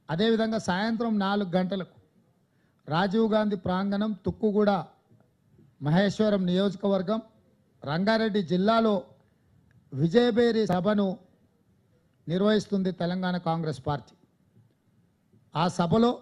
అదేవిధంగా సాయంత్రం నాలుగు గంటలకు రాజీవ్ గాంధీ ప్రాంగణం తుక్కుగూడ మహేశ్వరం నియోజకవర్గం రంగారెడ్డి జిల్లాలో విజయబేరి సభను నిర్వహిస్తుంది తెలంగాణ కాంగ్రెస్ పార్టీ ఆ సభలో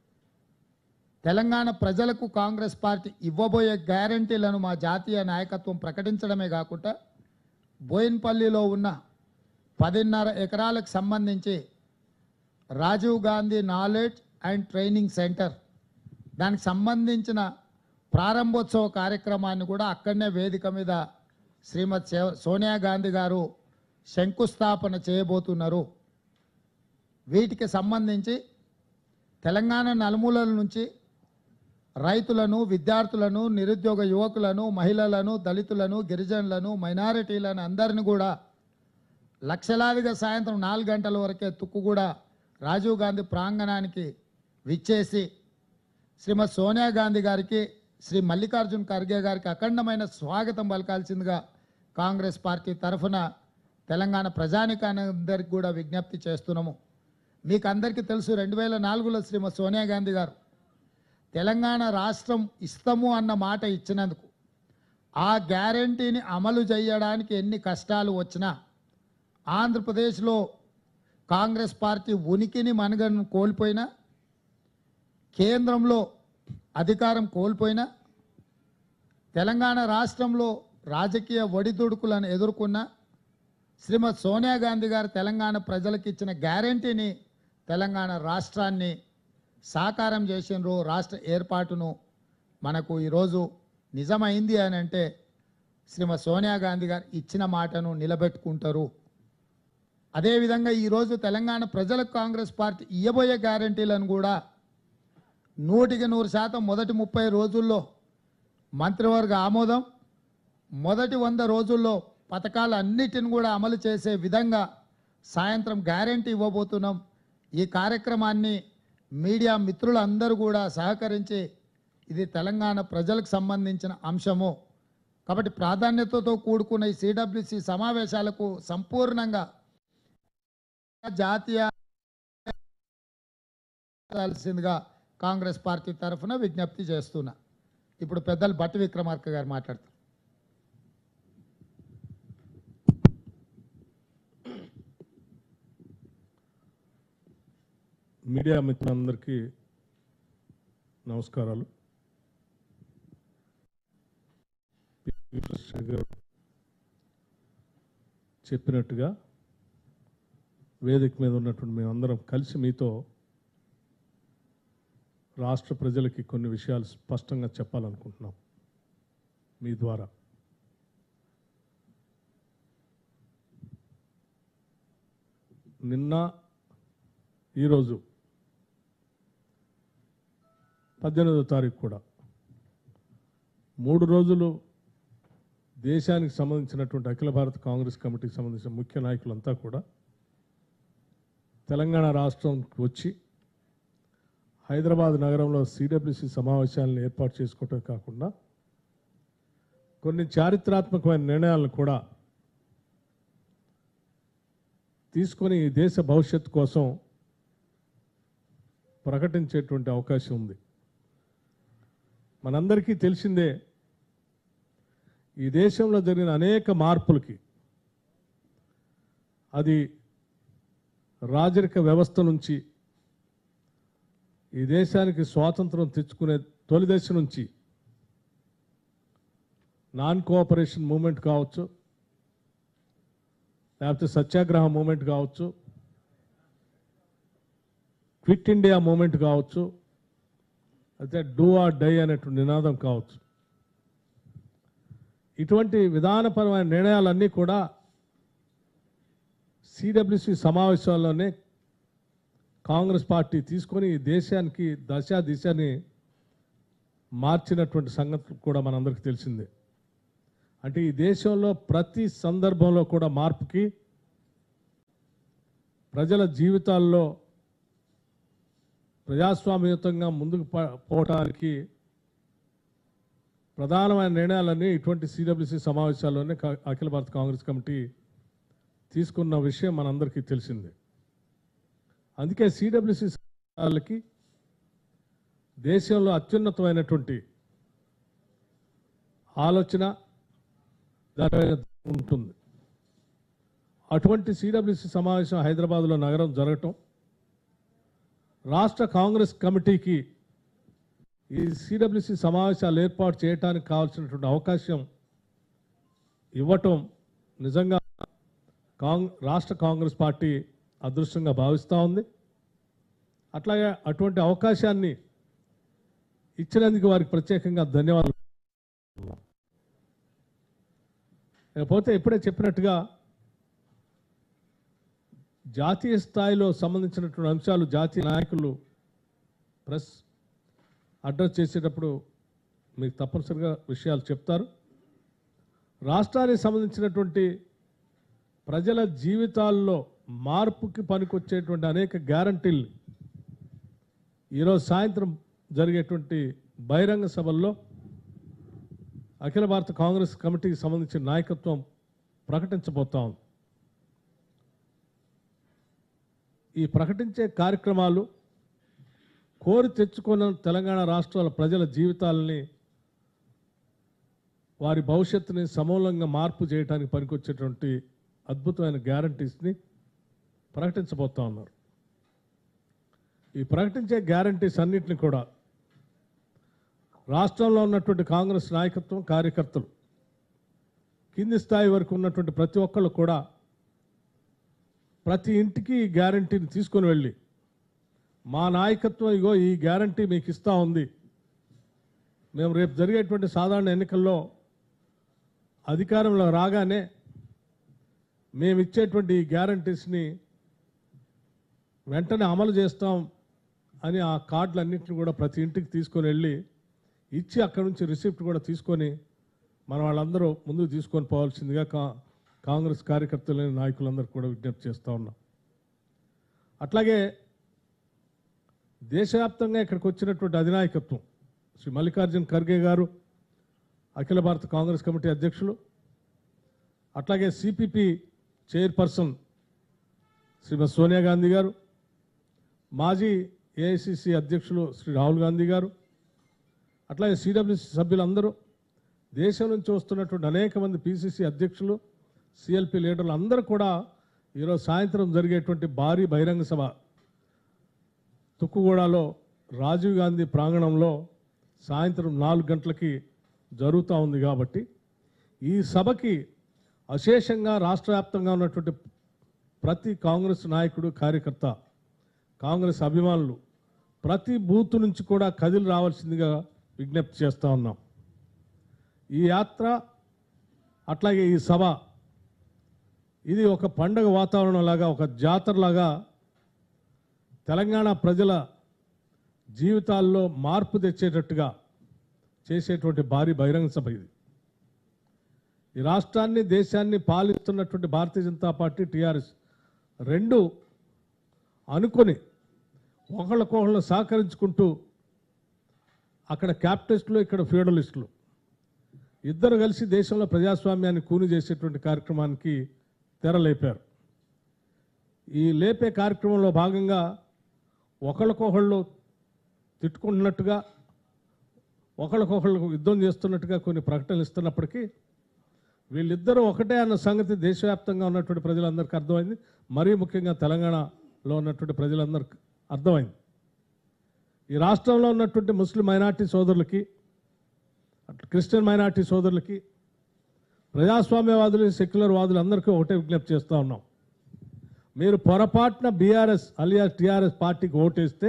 తెలంగాణ ప్రజలకు కాంగ్రెస్ పార్టీ ఇవ్వబోయే గ్యారంటీలను మా జాతీయ నాయకత్వం ప్రకటించడమే కాకుండా బోయిన్పల్లిలో ఉన్న పదిన్నర ఎకరాలకు సంబంధించి Rajiv Gandhi knowledge and training centre దానికి సంబంధించిన ప్రారంభోత్సవ కార్యక్రమాన్ని కూడా అక్కడనే వేదిక మీద శ్రీమతి సే- సోనియా గాంధీ గారు శంకుస్థాపన చేయబోతున్నారు వీటికి సంబంధించి తెలంగాణ నలుమూలల నుంచి రైతులను విద్యార్థులను నిరుద్యోగ యువకులను మహిళలను దళితులను గిరిజనులను మైనారిటీలను అందరిని కూడా లక్షలాదిగా సాయంత్రం నాలుగు గంటల వరకే తుక్కుగూడ రాజీవ్ గాంధీ ప్రాంగణానికి విచ్చేసి శ్రీమతి సోనియా గాంధీ గారికి శ్రీ మల్లికార్జున్ ఖర్గే గారికి అఖండమైన స్వాగతం పలకాల్సిందిగా కాంగ్రెస్ పార్టీ తరఫున తెలంగాణ ప్రజానికానందరికి కూడా విజ్ఞప్తి చేస్తున్నాము మీకు అందరికీ తెలుసు రెండు వేల నాలుగులో శ్రీమతి సోనియా గాంధీ గారు తెలంగాణ రాష్ట్రం ఇస్తాము అన్న మాట ఇచ్చినందుకు ఆ గ్యారంటీని అమలు చేయడానికి ఎన్ని కష్టాలు వచ్చినా ఆంధ్రప్రదేశ్లో కాంగ్రెస్ పార్టీ ఉనికిని మనుగడను కోల్పోయినా కేంద్రంలో అధికారం కోల్పోయినా తెలంగాణ రాష్ట్రంలో రాజకీయ ఒడిదుడుకులను ఎదుర్కొన్న శ్రీమతి సోనియా గాంధీ గారు తెలంగాణ ప్రజలకు ఇచ్చిన గ్యారంటీని తెలంగాణ రాష్ట్రాన్ని సాకారం చేసినారు రాష్ట్ర ఏర్పాటును మనకు ఈరోజు నిజమైంది అని అంటే శ్రీమతి సోనియా గాంధీ గారు ఇచ్చిన మాటను నిలబెట్టుకుంటారు అదేవిధంగా ఈరోజు తెలంగాణ ప్రజలకు కాంగ్రెస్ పార్టీ ఇవ్వబోయే గ్యారంటీలను కూడా నూటికి నూరు శాతం మొదటి ముప్పై రోజుల్లో మంత్రివర్గ ఆమోదం మొదటి వంద రోజుల్లో పథకాలు అన్నిటిని కూడా అమలు చేసే విధంగా సాయంత్రం గ్యారంటీ ఇవ్వబోతున్నాం ఈ కార్యక్రమాన్ని మీడియా మిత్రులందరూ కూడా సహకరించి ఇది తెలంగాణ ప్రజలకు సంబంధించిన అంశము కాబట్టి ప్రాధాన్యతతో కూడుకున్న ఈ సిడబ్ల్యూసి సమావేశాలకు సంపూర్ణంగా జాతీయ చేయాల్సిందిగా కాంగ్రెస్ పార్టీ తరఫున విజ్ఞప్తి చేస్తున్నా ఇప్పుడు పెద్దలు భట్టి విక్రమార్క గారు మాట్లాడతారు మీడియా మిత్రులందరికీ నమస్కారాలు పి. కృష్ణ గారు చెప్పినట్టుగా వేదిక మీద ఉన్నటువంటి మేమందరం కలిసి మీతో రాష్ట్ర ప్రజలకి కొన్ని విషయాలు స్పష్టంగా చెప్పాలనుకుంటున్నాం మీ ద్వారా నిన్న ఈరోజు పద్దెనిమిదో తారీఖు కూడా మూడు రోజులు దేశానికి సంబంధించినటువంటి అఖిల భారత కాంగ్రెస్ కమిటీకి సంబంధించిన ముఖ్య నాయకులంతా కూడా తెలంగాణ రాష్ట్రంకి వచ్చి హైదరాబాద్ నగరంలో సిడబ్ల్యూసి సమావేశాలను ఏర్పాటు చేసుకోవటమే కాకుండా కొన్ని చారిత్రాత్మకమైన నిర్ణయాలను కూడా తీసుకొని ఈ దేశ భవిష్యత్తు కోసం ప్రకటించేటువంటి అవకాశం ఉంది మనందరికీ తెలిసిందే ఈ దేశంలో జరిగిన అనేక మార్పులకి అది రాజరిక వ్యవస్థ నుంచి ఈ దేశానికి స్వాతంత్రం తెచ్చుకునే తొలి దశ నుంచి నాన్ కోఆపరేషన్ మూమెంట్ కావచ్చు లేకపోతే సత్యాగ్రహ మూమెంట్ కావచ్చు క్విట్ ఇండియా మూమెంట్ కావచ్చు అయితే డూ ఆర్ డై అనేటువంటి నినాదం కావచ్చు ఇటువంటి విధానపరమైన నిర్ణయాలన్నీ కూడా సిడబ్ల్యూసి సమావేశాల్లోనే కాంగ్రెస్ పార్టీ తీసుకొని ఈ దేశానికి దశ దిశని మార్చినటువంటి సంగతి కూడా మనందరికీ తెలిసిందే అంటే ఈ దేశంలో ప్రతి సందర్భంలో కూడా మార్పుకి ప్రజల జీవితాల్లో ప్రజాస్వామ్యయుతంగా ముందుకు ప- పోవటానికి ప్రధానమైన నిర్ణయాలన్నీ ఇటువంటి సిడబ్ల్యూసి సమావేశాల్లోనే కా- అఖిల భారత కాంగ్రెస్ కమిటీ తీసుకున్న విషయం మనందరికీ తెలిసిందే అందుకే సిడబ్ల్యూసి వాళ్ళకి దేశంలో అత్యున్నతమైనటువంటి ఆలోచన దాని మీద ఉంటుంది అటువంటి సిడబ్ల్యూసి సమావేశం హైదరాబాద్లో నగరం జరగటం రాష్ట్ర కాంగ్రెస్ కమిటీకి ఈ సిడబ్ల్యూసి సమావేశాలు ఏర్పాటు చేయడానికి కావాల్సినటువంటి అవకాశం ఇవ్వటం నిజంగా కాంగ్ రాష్ట్ర కాంగ్రెస్ పార్టీ అదృష్టంగా భావిస్తూ ఉంది అట్లాగే అటువంటి అవకాశాన్ని ఇచ్చినందుకు వారికి ప్రత్యేకంగా ధన్యవాదాలు లేకపోతే ఇప్పుడే చెప్పినట్టుగా జాతీయ స్థాయిలో సంబంధించినటువంటి అంశాలు జాతీయ నాయకులు ప్రెస్ అడ్రస్ చేసేటప్పుడు మీకు తప్పనిసరిగా విషయాలు చెప్తారు రాష్ట్రానికి సంబంధించినటువంటి ప్రజల జీవితాల్లో మార్పుకి పనికొచ్చేటువంటి అనేక గ్యారంటీలు ఈరోజు సాయంత్రం జరిగేటువంటి బహిరంగ సభల్లో అఖిల భారత కాంగ్రెస్ కమిటీకి సంబంధించిన నాయకత్వం ప్రకటించబోతా ఉంది ఈ ప్రకటించే కార్యక్రమాలు కోరి తెచ్చుకున్న తెలంగాణ రాష్ట్రాల ప్రజల జీవితాలని వారి భవిష్యత్తుని సమూలంగా మార్పు చేయడానికి పనికొచ్చేటువంటి అద్భుతమైన గ్యారంటీస్ని ప్రకటించబోతా ఉన్నారు ఈ ప్రకటించే గ్యారంటీస్ అన్నింటిని కూడా రాష్ట్రంలో ఉన్నటువంటి కాంగ్రెస్ నాయకత్వం కార్యకర్తలు కింది స్థాయి వరకు ఉన్నటువంటి ప్రతి ఒక్కళ్ళు కూడా ప్రతి ఇంటికి ఈ గ్యారంటీని తీసుకొని వెళ్ళి మా నాయకత్వం ఇగో ఈ గ్యారంటీ మీకు ఇస్తా ఉంది మేము రేపు జరిగేటువంటి సాధారణ ఎన్నికల్లో అధికారంలో రాగానే మేము ఇచ్చేటువంటి ఈ గ్యారంటీస్ని వెంటనే అమలు చేస్తాం అని ఆ కార్డులన్నింటిని కూడా ప్రతి ఇంటికి తీసుకొని వెళ్ళి ఇచ్చి అక్కడి నుంచి రిసిప్ట్ కూడా తీసుకొని మన వాళ్ళందరూ ముందుకు తీసుకొని పోవాల్సిందిగా కా కాంగ్రెస్ కార్యకర్తలైన నాయకులందరూ కూడా విజ్ఞప్తి చేస్తూ ఉన్నాం అట్లాగే దేశవ్యాప్తంగా ఇక్కడికి వచ్చినటువంటి అధినాయకత్వం శ్రీ మల్లికార్జున్ ఖర్గే గారు అఖిల భారత కాంగ్రెస్ కమిటీ అధ్యక్షులు అట్లాగే సిపిపి చైర్పర్సన్ శ్రీమతి సోనియా గాంధీ గారు మాజీ ఏఐసిసి అధ్యక్షులు శ్రీ రాహుల్ గాంధీ గారు అట్లాగే సిడబ్ల్యూసి సభ్యులందరూ దేశం నుంచి వస్తున్నటువంటి అనేక మంది పిసిసి అధ్యక్షులు సిఎల్పి లీడర్లు అందరూ కూడా ఈరోజు సాయంత్రం జరిగేటువంటి భారీ బహిరంగ సభ తుక్కుగూడలో రాజీవ్ గాంధీ ప్రాంగణంలో సాయంత్రం నాలుగు గంటలకి జరుగుతూ ఉంది కాబట్టి ఈ సభకి అశేషంగా రాష్ట్ర వ్యాప్తంగా ఉన్నటువంటి ప్రతి కాంగ్రెస్ నాయకుడు కార్యకర్త కాంగ్రెస్ అభిమానులు ప్రతి బూత్ నుంచి కూడా కదిలి రావాల్సిందిగా విజ్ఞప్తి చేస్తూ ఉన్నాం ఈ యాత్ర అట్లాగే ఈ సభ ఇది ఒక పండగ వాతావరణం లాగా ఒక జాతరలాగా తెలంగాణ ప్రజల జీవితాల్లో మార్పు తెచ్చేటట్టుగా చేసేటువంటి భారీ బహిరంగ సభ ఇది ఈ రాష్ట్రాన్ని దేశాన్ని పాలిస్తున్నటువంటి భారతీయ జనతా పార్టీ టీఆర్ఎస్ రెండు అనుకొని ఒకళ్ళకొకళ్ళు సహకరించుకుంటూ అక్కడ క్యాపిటలిస్టులు ఇక్కడ ఫ్యూడలిస్టులు ఇద్దరు కలిసి దేశంలో ప్రజాస్వామ్యాన్ని కూని చేసేటువంటి కార్యక్రమానికి తెరలేపారు ఈ లేపే కార్యక్రమంలో భాగంగా ఒకళ్ళకొకళ్ళు తిట్టుకుంటున్నట్టుగా ఒకళ్ళకొకళ్ళు యుద్ధం చేస్తున్నట్టుగా కొన్ని ప్రకటనలు ఇస్తున్నప్పటికీ వీళ్ళిద్దరూ ఒకటే అన్న సంగతి దేశవ్యాప్తంగా ఉన్నటువంటి ప్రజలందరికీ అర్థమైంది మరీ ముఖ్యంగా తెలంగాణలో ఉన్నటువంటి ప్రజలందరికీ అర్థమైంది ఈ రాష్ట్రంలో ఉన్నటువంటి ముస్లిం మైనార్టీ సోదరులకి అటు క్రిస్టియన్ మైనార్టీ సోదరులకి ప్రజాస్వామ్యవాదులు సెక్యులర్ వాదులు అందరికీ ఒకటే విజ్ఞప్తి చేస్తూ ఉన్నాం మీరు పొరపాటున బీఆర్ఎస్ అలియా టీఆర్ఎస్ పార్టీకి ఓటేస్తే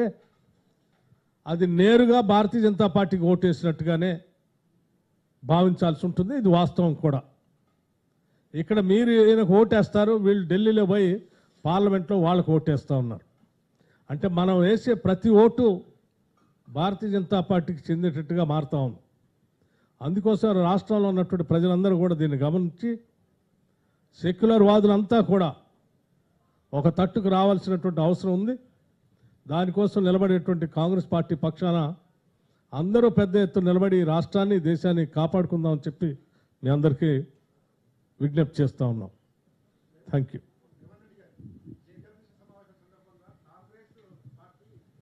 అది నేరుగా భారతీయ జనతా పార్టీకి ఓటేసినట్టుగానే భావించాల్సి ఉంటుంది ఇది వాస్తవం కూడా ఇక్కడ మీరు ఈయనకు ఓటేస్తారు వీళ్ళు ఢిల్లీలో పోయి పార్లమెంట్లో వాళ్ళకు ఓటేస్తూ ఉన్నారు అంటే మనం వేసే ప్రతి ఓటు భారతీయ జనతా పార్టీకి చెందేటట్టుగా మారుతా ఉంది అందుకోసం రాష్ట్రంలో ఉన్నటువంటి ప్రజలందరూ కూడా దీన్ని గమనించి సెక్యులర్ వాదులంతా కూడా ఒక తట్టుకు రావాల్సినటువంటి అవసరం ఉంది దానికోసం నిలబడేటువంటి కాంగ్రెస్ పార్టీ పక్షాన అందరూ పెద్ద ఎత్తున నిలబడి ఈ రాష్ట్రాన్ని దేశాన్ని కాపాడుకుందామని చెప్పి మీ అందరికీ విజ్ఞప్తి చేస్తూ ఉన్నాం థ్యాంక్ యూ